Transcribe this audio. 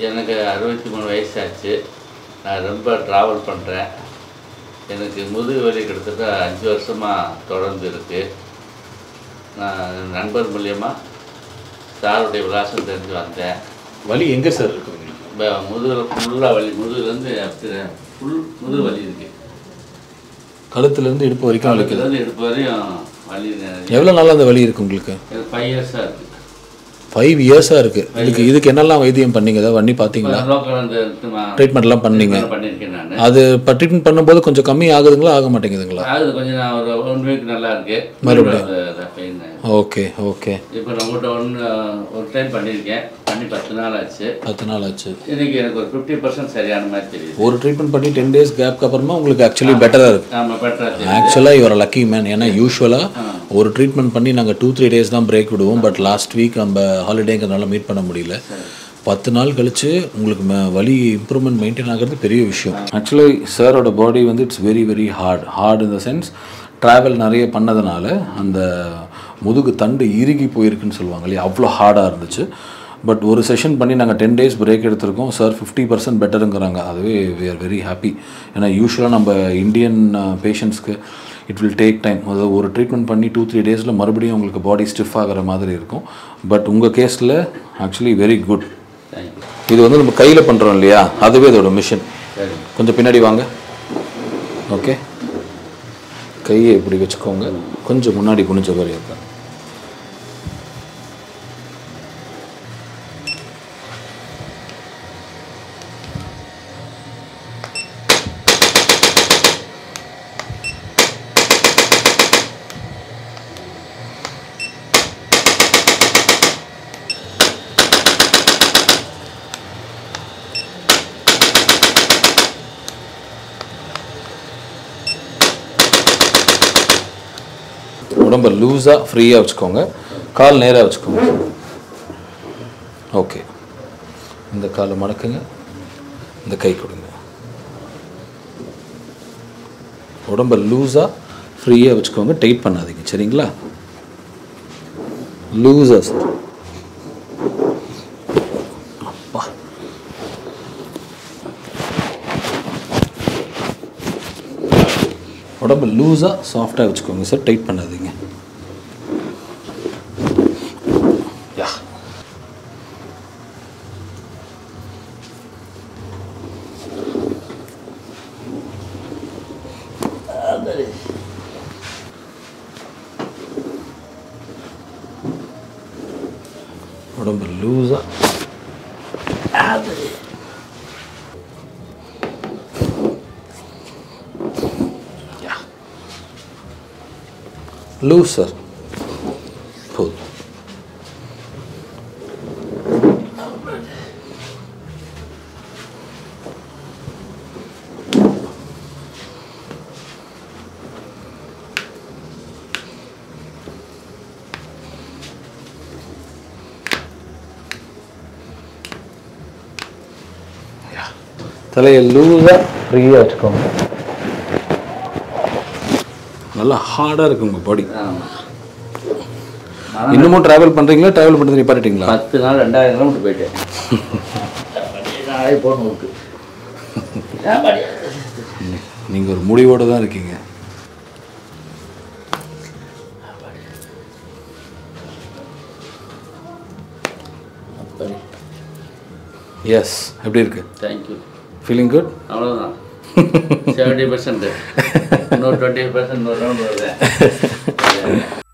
எனக்கு அறுபத்தி மூணு வயசாச்சு நான் ரொம்ப ட்ராவல் பண்ணுறேன் எனக்கு முதுகு வலி கிட்டத்தட்ட அஞ்சு வருஷமாக தொடர்ந்து இருக்குது நான் நண்பர் மூலியமாக சாருடைய விலாசம் தெரிஞ்சு வந்தேன் வலி எங்கே சார் இருக்கு உங்களுக்கு ப- முதுகுல ஃபுல்லாக வலி முதுகுலேருந்து அப்படி ஃபுல் முதுகு வலி இருக்குது கழுத்துலேருந்து இடுப்பு வரைக்கும் வலிக்குது அதுலேருந்து இடுப்பு வரையும் வலி எவ்வளோ நாள் அந்த வலி இருக்கு உங்களுக்கு ஃபைவ் இயர்ஸாக இருக்குது ஃபைவ் இயர்ஸாக இருக்குது இதுக்கு இதுக்கு என்னெல்லாம் வைத்தியம் பண்ணீங்க ஏதாவது பண்ணி பார்த்தீங்களா லோக்கல் அந்த ட்ரீட்மெண்ட்லாம் பண்ணீங்க பண்ணியிருக்கேன் நான் அது இப்போ ட்ரீட்மெண்ட் பண்ணும்போது கொஞ்சம் கம்மி ஆகுதுங்களா ஆக மாட்டேங்குதுங்களா அது கொஞ்சம் நான் ஒரு ஒன் வீக் நல்லா இருக்கு மறுபடியும்? பெயின் ஓகே ஓகே இப்போ நான் உங்கள்கிட்ட ஒன்று ஒரு டைம் பண்ணியிருக்கேன் பண்ணி பத்து நாள் ஆச்சு பத்து நாள் ஆச்சு இன்னைக்கு எனக்கு ஒரு ஃபிஃப்டி பர்சன்ட் சரியான மாதிரி தெரியுது ஒரு ட்ரீட்மெண்ட் பண்ணி டென் டேஸ் கேப்க்கு அப்புறமா உங்களுக்கு ஆக்சுவலி பெட்டராக இருக்குது ஆமாம் பெட்டரா தெரியுது ஆக்சுவலாக இவர் லக்கி மேன் ஏன்னா யூஸ்வலாக ஒரு ட்ரீட்மெண்ட் பண்ணி நாங்கள் டூ த்ரீ டேஸ் தான் பிரேக் விடுவோம் பட் லாஸ்ட் வீக் நம்ம ஹாலிடேங்கிறதுனால மீட் பண்ண முடியல பத்து நாள் கழிச்சு உங்களுக்கு ம- வலி இம்ப்ரூவ்மெண்ட் மெயின்டைன் ஆகிறது பெரிய விஷயம் ஆக்சுவலி சாரோட பாடி வந்து it's very very hard hard in the sense travel நிறைய பண்ணதுனால அந்த முதுகு தண்டு இறுகி போயிருக்குன்னு சொல்லுவாங்க இல்லையா அவ்வளோ ஹார்டாக இருந்துச்சு பட் ஒரு செஷன் பண்ணி நாங்கள் டென் டேஸ் பிரேக் எடுத்திருக்கோம் சார் ஃபிஃப்டி பர்சன்ட் பெட்டருங்கிறாங்க அதுவே வி ஆர் வெரி ஹாப்பி ஏன்னா யூஸ்வலாக நம்ம இந்தியன் பேஷண்ட்ஸ்க்கு இட் வில் டேக் டைம் அதாவது ஒரு ட்ரீட்மெண்ட் பண்ணி டூ த்ரீ டேஸில் மறுபடியும் உங்களுக்கு பாடி ஸ்டிஃப் ஆகிற மாதிரி இருக்கும் பட் உங்கள் கேஸில் ஆக்சுவலி வெரி குட் தேங்க்யூ இது வந்து நம்ம கையில் பண்ணுறோம் இல்லையா அதுவே இதோட மிஷின் சரி கொஞ்சம் பின்னாடி வாங்க ஓகே கையை இப்படி வச்சுக்கோங்க கொஞ்சம் முன்னாடி குனிஞ்ச மாதிரி இருக்கா உடம்ப லூஸாக ஃப்ரீயாக வச்சுக்கோங்க கால் நேராக வச்சுக்கோங்க ஓகே இந்த காலை மடக்குங்க இந்த கை கொடுங்க உடம்ப லூஸாக ஃப்ரீயாக வச்சுக்கோங்க டைட் பண்ணாதீங்க சரிங்களா லூஸாக சார் அப்பா உடம்பு லூஸாக சாஃப்டாக வச்சுக்கோங்க சார் டைட் பண்ணாதீங்க யா உடம்பு லூஸாக லூஸ் சார் போதும் தலையை லூஸாக ஃப்ரீயாக வச்சுக்கோங்க நல்லா ஹார்டாக இருக்கு உங்கள் பாடி ஆமாம் இன்னமும் ட்ராவல் பண்ணுறீங்களா ட்ராவல் பண்ணுறது நிப்பாட்டிட்டீங்களா பத்து நாள் ரெண்டாயிரம் கிலோமீட்டர் போயிட்டேன் நாளே போன விட்டு நீங்கள் ஒரு முடிவோடு தான் இருக்கீங்க அப்படி எஸ் எப்படி இருக்கு தேங்க்யூ ஃபீலிங் குட் அவ்வளோதான் செவன்ட்டி பர்சன்ட் இன்னொரு டுவெண்ட்டி பர்சன்ட் இன்னொரு ரவுண்ட் வருது